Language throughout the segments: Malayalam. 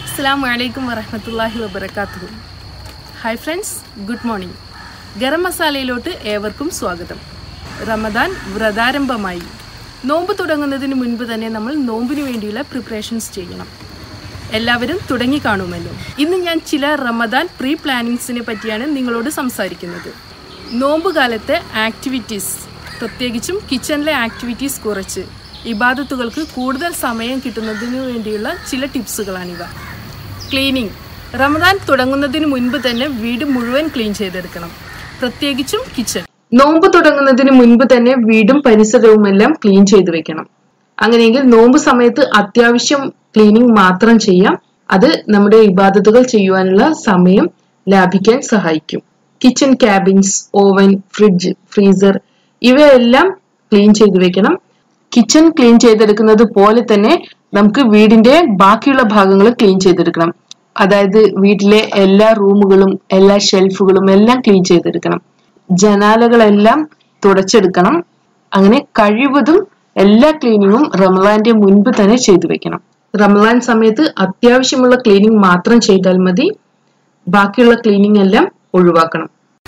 അസ്സാം വലൈക്കും വറഹമത്തല്ലാഹി വബർക്കാത്തു hi friends good morning Garam മസാലയിലോട്ട് ഏവർക്കും സ്വാഗതം റമദാൻ വ്രതാരംഭമായി നോമ്പ് തുടങ്ങുന്നതിന് മുൻപ് തന്നെ നമ്മൾ നോമ്പിന് വേണ്ടിയുള്ള പ്രിപ്പറേഷൻസ് ചെയ്യണം എല്ലാവരും തുടങ്ങി കാണുമല്ലോ ഇന്ന് ഞാൻ ചില റമദാൻ പ്രീ പ്ലാനിങ്സിനെ പറ്റിയാണ് നിങ്ങളോട് സംസാരിക്കുന്നത് നോമ്പ് കാലത്തെ ആക്ടിവിറ്റീസ് പ്രത്യേകിച്ചും കിച്ചണിലെ ആക്ടിവിറ്റീസ് കുറച്ച് ഇബാദത്തുകൾക്ക് കൂടുതൽ സമയം കിട്ടുന്നതിന് വേണ്ടിയുള്ള ചില ടിപ്സുകളാണിവ ക്ലീനിങ് റമദാൻ തുടങ്ങുന്നതിന് മുൻപ് തന്നെ വീട് മുഴുവൻ ക്ലീൻ ചെയ്തെടുക്കണം പ്രത്യേകിച്ചും കിച്ചൺ നോമ്പ് തുടങ്ങുന്നതിന് മുൻപ് തന്നെ വീടും പരിസരവും എല്ലാം ക്ലീൻ ചെയ്തു വെക്കണം അങ്ങനെയെങ്കിൽ നോമ്പ് സമയത്ത് അത്യാവശ്യം ക്ലീനിങ് മാത്രം ചെയ്യാം അത് നമ്മുടെ ഇബാദത്തുകൾ ചെയ്യുവാനുള്ള സമയം ലാഭിക്കാൻ സഹായിക്കും kitchen cabins oven fridge freezer ഇവയെല്ലാം ക്ലീൻ ചെയ്തു വെക്കണം കിച്ചൺ ക്ലീൻ ചെയ്തെടുക്കുന്നത് പോലെ തന്നെ നമുക്ക് വീടിന്റെ ബാക്കിയുള്ള ഭാഗങ്ങൾ ക്ലീൻ ചെയ്തെടുക്കണം അതായത് വീട്ടിലെ എല്ലാ റൂമുകളും എല്ലാ ഷെൽഫുകളും എല്ലാം ക്ലീൻ ചെയ്തെടുക്കണം ജനാലകളെല്ലാം തുടച്ചെടുക്കണം അങ്ങനെ കഴിവതും എല്ലാ ക്ലീനിങ്ങും റമദാന്റെ മുൻപ് തന്നെ ചെയ്തു വെക്കണം റമദാൻ സമയത്ത് അത്യാവശ്യമുള്ള ക്ലീനിങ് മാത്രം ചെയ്താൽ മതി ബാക്കിയുള്ള ക്ലീനിങ് എല്ലാം ഒഴിവാക്കണം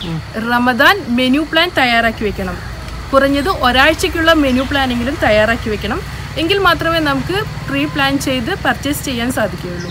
റമദാൻ മെനു പ്ലാൻ തയ്യാറാക്കി വെക്കണം കുറഞ്ഞത് ഒരാഴ്ചയ്ക്കുള്ള മെനു പ്ലാനെങ്കിലും തയ്യാറാക്കി വെക്കണം എങ്കിൽ മാത്രമേ നമുക്ക് പ്രീ പ്ലാൻ ചെയ്ത് പർച്ചേസ് ചെയ്യാൻ സാധിക്കുകയുള്ളൂ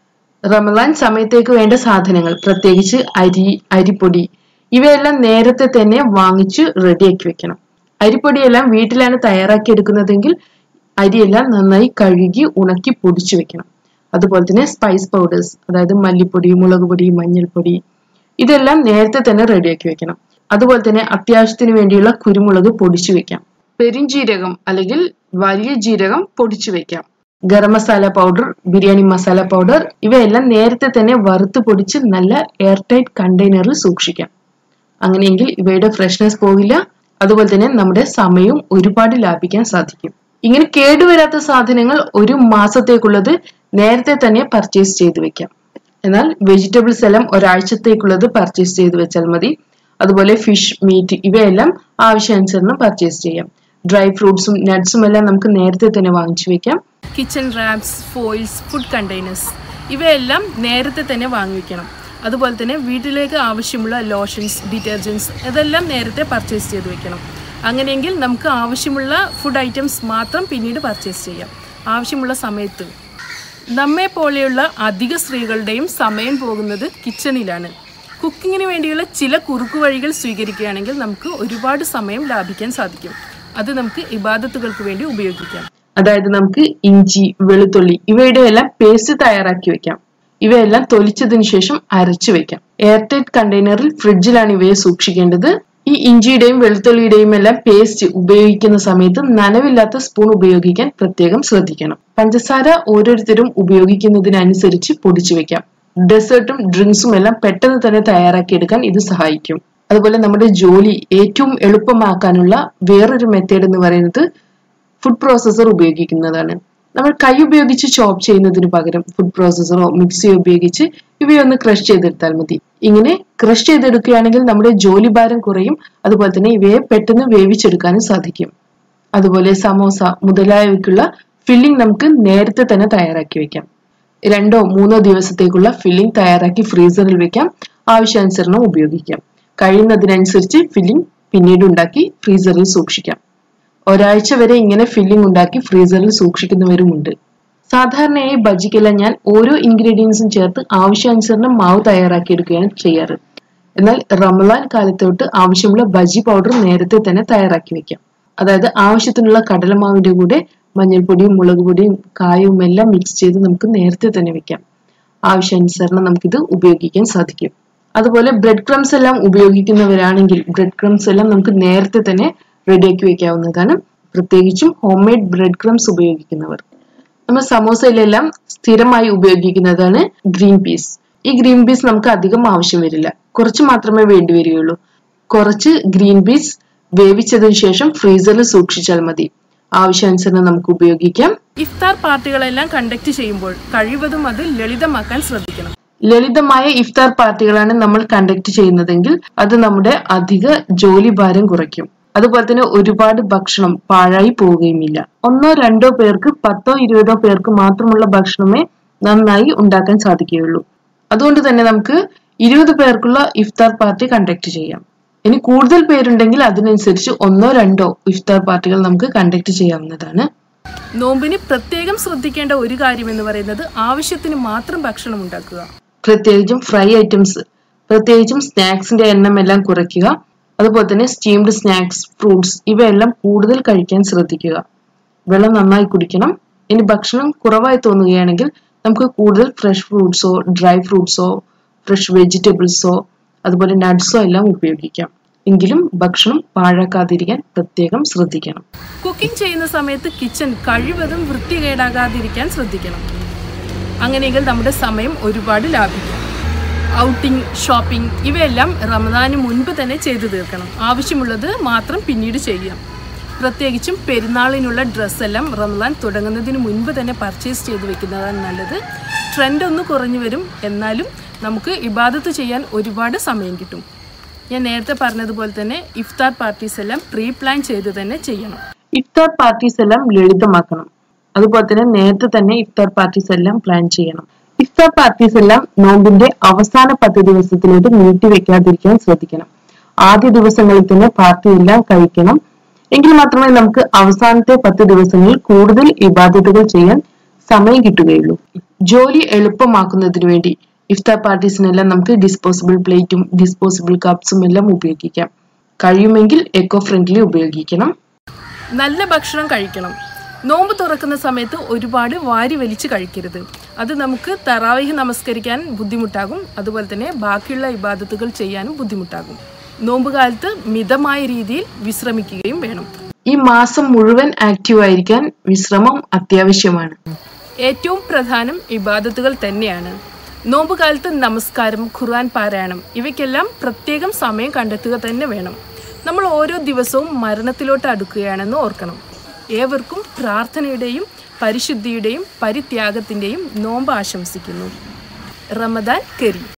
റമദാൻ സമയത്തേക്ക് വേണ്ട സാധനങ്ങൾ പ്രത്യേകിച്ച് അരി അരിപ്പൊടി ഇവയെല്ലാം നേരത്തെ തന്നെ വാങ്ങിച്ച് റെഡിയാക്കി വെക്കണം അരിപ്പൊടിയെല്ലാം വീട്ടിലാണ് തയ്യാറാക്കി എടുക്കുന്നതെങ്കിൽ അരിയെല്ലാം നന്നായി കഴുകി ഉണക്കി പൊടിച്ചു വെക്കണം അതുപോലെ തന്നെ സ്പൈസ് പൗഡേഴ്സ് അതായത് മല്ലിപ്പൊടി മുളക് പൊടി മഞ്ഞൾപ്പൊടി ഇതെല്ലാം നേരത്തെ തന്നെ റെഡിയാക്കി വെക്കണം അതുപോലെ തന്നെ അത്യാവശ്യത്തിന് വേണ്ടിയുള്ള കുരുമുളക് പൊടിച്ചു വെക്കാം പെരിഞ്ജീരകം അല്ലെങ്കിൽ വലിയ ജീരകം പൊടിച്ചു വെക്കാം ഗരം മസാല പൗഡർ ബിരിയാണി മസാല പൗഡർ ഇവയെല്ലാം നേരത്തെ തന്നെ വറുത്ത് പൊടിച്ച് നല്ല എയർ ടൈറ്റ് കണ്ടെയ്നറിൽ സൂക്ഷിക്കാം അങ്ങനെയെങ്കിൽ ഇവയുടെ ഫ്രഷ്നെസ് പോകില്ല അതുപോലെ തന്നെ നമ്മുടെ സമയവും ഒരുപാട് ലാഭിക്കാൻ സാധിക്കും ഇങ്ങനെ കേടുവരാത്ത സാധനങ്ങൾ ഒരു മാസത്തേക്കുള്ളത് നേരത്തെ തന്നെ പർച്ചേസ് ചെയ്ത് വെക്കാം എന്നാൽ വെജിറ്റബിൾസ് എല്ലാം ഒരാഴ്ചത്തേക്കുള്ളത് പർച്ചേസ് ചെയ്ത് വെച്ചാൽ മതി അതുപോലെ ഫിഷ് മീറ്റ് ഇവയെല്ലാം ആവശ്യാനുസരണം പർച്ചേസ് ചെയ്യാം ഡ്രൈ ഫ്രൂട്ട്സും നട്ട്സും എല്ലാം നമുക്ക് നേരത്തെ തന്നെ വാങ്ങിച്ചു വെക്കാം kitchen wraps foils food containers ഇവയെല്ലാം നേരത്തെ തന്നെ വാങ്ങിക്കണം അതുപോലെ തന്നെ വീട്ടിലേക്ക് ആവശ്യമുള്ള ലോഷൻസ് ഡിറ്റർജൻസ് ഇതെല്ലാം നേരത്തെ പർച്ചേസ് ചെയ്ത് വെക്കണം അങ്ങനെയെങ്കിൽ നമുക്ക് ആവശ്യമുള്ള ഫുഡ് ഐറ്റംസ് മാത്രം പിന്നീട് പർച്ചേസ് ചെയ്യാം ആവശ്യമുള്ള സമയത്ത് നമ്മെ പോലെയുള്ള അധിക സ്ത്രീകളുടെയും സമയം പോകുന്നത് കിച്ചണിലാണ് കുക്കിങ്ങിന് വേണ്ടിയുള്ള ചില കുറുക്കു വഴികൾ സ്വീകരിക്കുകയാണെങ്കിൽ നമുക്ക് ഒരുപാട് സമയം ലാഭിക്കാൻ സാധിക്കും അത് നമുക്ക് ഇബാദത്തുകൾക്ക് വേണ്ടി ഉപയോഗിക്കാം അതായത് നമുക്ക് ഇഞ്ചി വെളുത്തുള്ളി ഇവയുടെ എല്ലാം പേസ്റ്റ് തയ്യാറാക്കി വെക്കാം ഇവയെല്ലാം തൊലിച്ചതിന് ശേഷം അരച്ചു വെക്കാം എയർടൈറ്റ് കണ്ടെയ്നറിൽ ഫ്രിഡ്ജിലാണ് ഇവയെ സൂക്ഷിക്കേണ്ടത് ഈ ഇഞ്ചിയുടെയും വെളുത്തുള്ളിയുടെയും എല്ലാം പേസ്റ്റ് ഉപയോഗിക്കുന്ന സമയത്ത് നനവില്ലാത്ത സ്പൂൺ ഉപയോഗിക്കാൻ പ്രത്യേകം ശ്രദ്ധിക്കണം പഞ്ചസാര ഓരോരുത്തരും ഉപയോഗിക്കുന്നതിനനുസരിച്ച് പൊടിച്ചു വെക്കാം ഡെസേർട്ടും ഡ്രിങ്ക്സും എല്ലാം പെട്ടെന്ന് തന്നെ തയ്യാറാക്കിയെടുക്കാൻ ഇത് സഹായിക്കും അതുപോലെ നമ്മുടെ ജോലി ഏറ്റവും എളുപ്പമാക്കാനുള്ള വേറൊരു മെത്തേഡ് എന്ന് പറയുന്നത് ഫുഡ് പ്രോസസ്സർ ഉപയോഗിക്കുന്നതാണ് നമ്മൾ കൈ ഉപയോഗിച്ച് ചോപ്പ് ചെയ്യുന്നതിന് പകരം ഫുഡ് പ്രോസസ്സറോ മിക്സിയോ ഉപയോഗിച്ച് ഇവയൊന്ന് ക്രഷ് ചെയ്തെടുത്താൽ മതി ഇങ്ങനെ ക്രഷ് ചെയ്തെടുക്കുകയാണെങ്കിൽ നമ്മുടെ ജോലി ഭാരം കുറയും അതുപോലെ തന്നെ ഇവയെ പെട്ടെന്ന് വേവിച്ചെടുക്കാനും സാധിക്കും അതുപോലെ സമോസ മുതലായവയ്ക്കുള്ള ഫില്ലിംഗ് നമുക്ക് നേരത്തെ തന്നെ തയ്യാറാക്കി വെക്കാം രണ്ടോ മൂന്നോ ദിവസത്തേക്കുള്ള ഫില്ലിംഗ് തയ്യാറാക്കി ഫ്രീസറിൽ വെക്കാം ആവശ്യാനുസരണം ഉപയോഗിക്കാം കഴിയുന്നതിനനുസരിച്ച് ഫില്ലിംഗ് പിന്നീട് ഉണ്ടാക്കി ഫ്രീസറിൽ സൂക്ഷിക്കാം ഒരാഴ്ച വരെ ഇങ്ങനെ ഫില്ലിംഗ് ഉണ്ടാക്കി ഫ്രീസറിൽ സൂക്ഷിക്കുന്നവരുമുണ്ട് സാധാരണയായി ബജിക്കെല്ലാം ഞാൻ ഓരോ ഇൻഗ്രീഡിയൻസും ചേർത്ത് ആവശ്യാനുസരണം മാവ് തയ്യാറാക്കിയെടുക്കുകയാണ് ചെയ്യാറ് എന്നാൽ റമലാൻ കാലത്തോട്ട് ആവശ്യമുള്ള ബജി പൗഡർ നേരത്തെ തന്നെ തയ്യാറാക്കി വെക്കാം അതായത് ആവശ്യത്തിനുള്ള കടലമാവിന്റെ കൂടെ മഞ്ഞൾപ്പൊടിയും മുളക് പൊടിയും കായവും എല്ലാം മിക്സ് ചെയ്ത് നമുക്ക് നേരത്തെ തന്നെ വെക്കാം ആവശ്യാനുസരണം നമുക്കിത് ഉപയോഗിക്കാൻ സാധിക്കും അതുപോലെ ബ്രെഡ് ക്രംസ് എല്ലാം ഉപയോഗിക്കുന്നവരാണെങ്കിൽ ബ്രെഡ് ക്രംസ് എല്ലാം നമുക്ക് നേരത്തെ തന്നെ റെഡിയാക്കി വെക്കാവുന്നതാണ് പ്രത്യേകിച്ചും ഹോം മെയ്ഡ് ബ്രെഡ് ക്രംസ് ഉപയോഗിക്കുന്നവർ നമ്മൾ സമോസയിലെല്ലാം സ്ഥിരമായി ഉപയോഗിക്കുന്നതാണ് ഗ്രീൻ പീസ് ഈ ഗ്രീൻ പീസ് നമുക്ക് അധികം ആവശ്യം വരില്ല കുറച്ച് മാത്രമേ വേണ്ടി വരികയുള്ളൂ കുറച്ച് ഗ്രീൻ പീസ് വേവിച്ചതിന് ശേഷം ഫ്രീസറിൽ സൂക്ഷിച്ചാൽ മതി ആവശ്യാനുസരണം നമുക്ക് ഉപയോഗിക്കാം ഇഫ്താർ പാർട്ടികളെല്ലാം കണ്ടക്ട് ചെയ്യുമ്പോൾ കഴിവതും അത് ലളിതമാക്കാൻ ശ്രദ്ധിക്കണം ലളിതമായ ഇഫ്താർ പാർട്ടികളാണ് നമ്മൾ കണ്ടക്ട് ചെയ്യുന്നതെങ്കിൽ അത് നമ്മുടെ അധിക ജോലി ഭാരം കുറയ്ക്കും അതുപോലെ തന്നെ ഒരുപാട് ഭക്ഷണം പാഴായി പോവുകയുമില്ല ഒന്നോ രണ്ടോ പേർക്ക് പത്തോ ഇരുപതോ പേർക്ക് മാത്രമുള്ള ഭക്ഷണമേ നന്നായി ഉണ്ടാക്കാൻ സാധിക്കുകയുള്ളൂ അതുകൊണ്ട് തന്നെ നമുക്ക് ഇരുപത് പേർക്കുള്ള ഇഫ്താർ പാർട്ടി കണ്ടക്ട് ചെയ്യാം ഇനി കൂടുതൽ പേരുണ്ടെങ്കിൽ അതിനനുസരിച്ച് ഒന്നോ രണ്ടോ ഇഫ്താർ പാർട്ടികൾ നമുക്ക് കണ്ടക്ട് ചെയ്യാവുന്നതാണ് നോമ്പിന് പ്രത്യേകം ശ്രദ്ധിക്കേണ്ട ഒരു കാര്യം എന്ന് പറയുന്നത് ആവശ്യത്തിന് മാത്രം ഭക്ഷണം ഉണ്ടാക്കുക പ്രത്യേകിച്ചും ഫ്രൈ ഐറ്റംസ് പ്രത്യേകിച്ചും സ്നാക്സിന്റെ എണ്ണം എല്ലാം കുറയ്ക്കുക അതുപോലെ തന്നെ സ്റ്റീംഡ് സ്നാക്സ് ഫ്രൂട്ട്സ് ഇവയെല്ലാം കൂടുതൽ കഴിക്കാൻ ശ്രദ്ധിക്കുക വെള്ളം നന്നായി കുടിക്കണം ഇനി ഭക്ഷണം കുറവായി തോന്നുകയാണെങ്കിൽ നമുക്ക് കൂടുതൽ ഫ്രഷ് ഫ്രൂട്ട്സോ ഡ്രൈ ഫ്രൂട്ട്സോ ഫ്രഷ് വെജിറ്റബിൾസോ അതുപോലെ നട്ട്സോ എല്ലാം ഉപയോഗിക്കാം എങ്കിലും ഭക്ഷണം പാഴാക്കാതിരിക്കാൻ പ്രത്യേകം ശ്രദ്ധിക്കണം കുക്കിംഗ് ചെയ്യുന്ന സമയത്ത് കിച്ചൺ കഴിവതും വൃത്തികേടാകാതിരിക്കാൻ ശ്രദ്ധിക്കണം അങ്ങനെയെങ്കിൽ നമ്മുടെ സമയം ഒരുപാട് ലാഭിക്കാം ഔട്ടിംഗ് ഷോപ്പിംഗ് ഇവയെല്ലാം റമദാന് മുൻപ് തന്നെ ചെയ്തു തീർക്കണം ആവശ്യമുള്ളത് മാത്രം പിന്നീട് ചെയ്യാം പ്രത്യേകിച്ചും പെരുന്നാളിനുള്ള ഡ്രസ്സെല്ലാം റമദാൻ തുടങ്ങുന്നതിന് മുൻപ് തന്നെ പർച്ചേസ് ചെയ്ത് വെക്കുന്നതാണ് നല്ലത് ട്രെൻഡ് ഒന്ന് കുറഞ്ഞു വരും എന്നാലും നമുക്ക് ഇബാദത്ത് ചെയ്യാൻ ഒരുപാട് സമയം കിട്ടും ഞാൻ നേരത്തെ പറഞ്ഞതുപോലെ തന്നെ ഇഫ്താർ പാർട്ടീസ് എല്ലാം പ്രീ പ്ലാൻ ചെയ്ത് തന്നെ ചെയ്യണം ഇഫ്താർ പാർട്ടീസ് എല്ലാം ലളിതമാക്കണം അതുപോലെ തന്നെ നേരത്തെ തന്നെ ഇഫ്താർ പാർട്ടീസ് എല്ലാം പ്ലാൻ ചെയ്യണം ഇഫ്താർ പാർട്ടീസ് എല്ലാം നോമ്പിന്റെ അവസാന പത്ത് ദിവസത്തിലേക്ക് നീട്ടി വെക്കാതിരിക്കാൻ ശ്രദ്ധിക്കണം ആദ്യ ദിവസങ്ങളിൽ തന്നെ പാർട്ടി എല്ലാം കഴിക്കണം എങ്കിൽ മാത്രമേ നമുക്ക് അവസാനത്തെ പത്ത് ദിവസങ്ങളിൽ കൂടുതൽ ഇബാദത്തുകൾ ചെയ്യാൻ സമയം കിട്ടുകയുള്ളൂ ജോലി എളുപ്പമാക്കുന്നതിന് വേണ്ടി ഇഫ്താർ പാർട്ടീസിനെല്ലാം നമുക്ക് ഡിസ്പോസിബിൾ പ്ലേറ്റും ഡിസ്പോസിബിൾ കപ്സും എല്ലാം ഉപയോഗിക്കാം കഴിയുമെങ്കിൽ എക്കോ ഫ്രണ്ട്ലി ഉപയോഗിക്കണം നല്ല ഭക്ഷണം കഴിക്കണം നോമ്പ് തുറക്കുന്ന സമയത്ത് ഒരുപാട് വാരി വലിച്ച് കഴിക്കരുത് അത് നമുക്ക് തറാവിഹ് നമസ്കരിക്കാൻ ബുദ്ധിമുട്ടാകും അതുപോലെ തന്നെ ബാക്കിയുള്ള ഇബാദത്തുകൾ ചെയ്യാനും ബുദ്ധിമുട്ടാകും നോമ്പ് കാലത്ത് മിതമായ രീതിയിൽ വിശ്രമിക്കുകയും വേണം ഈ മാസം മുഴുവൻ ആക്റ്റീവ് ആയിരിക്കാൻ വിശ്രമം അത്യാവശ്യമാണ് ഏറ്റവും പ്രധാനം ഇബാദത്തുകൾ തന്നെയാണ് നോമ്പ് കാലത്ത് നമസ്കാരം ഖുർആൻ പാരായണം ഇവയ്ക്കെല്ലാം പ്രത്യേകം സമയം കണ്ടെത്തുക തന്നെ വേണം നമ്മൾ ഓരോ ദിവസവും മരണത്തിലോട്ട് അടുക്കുകയാണെന്ന് ഓർക്കണം ഏവർക്കും പ്രാർത്ഥനയുടെയും പരിശുദ്ധിയുടെയും പരിത്യാഗത്തിൻ്റെയും നോമ്പ് ആശംസിക്കുന്നു റമദാൻ കരീം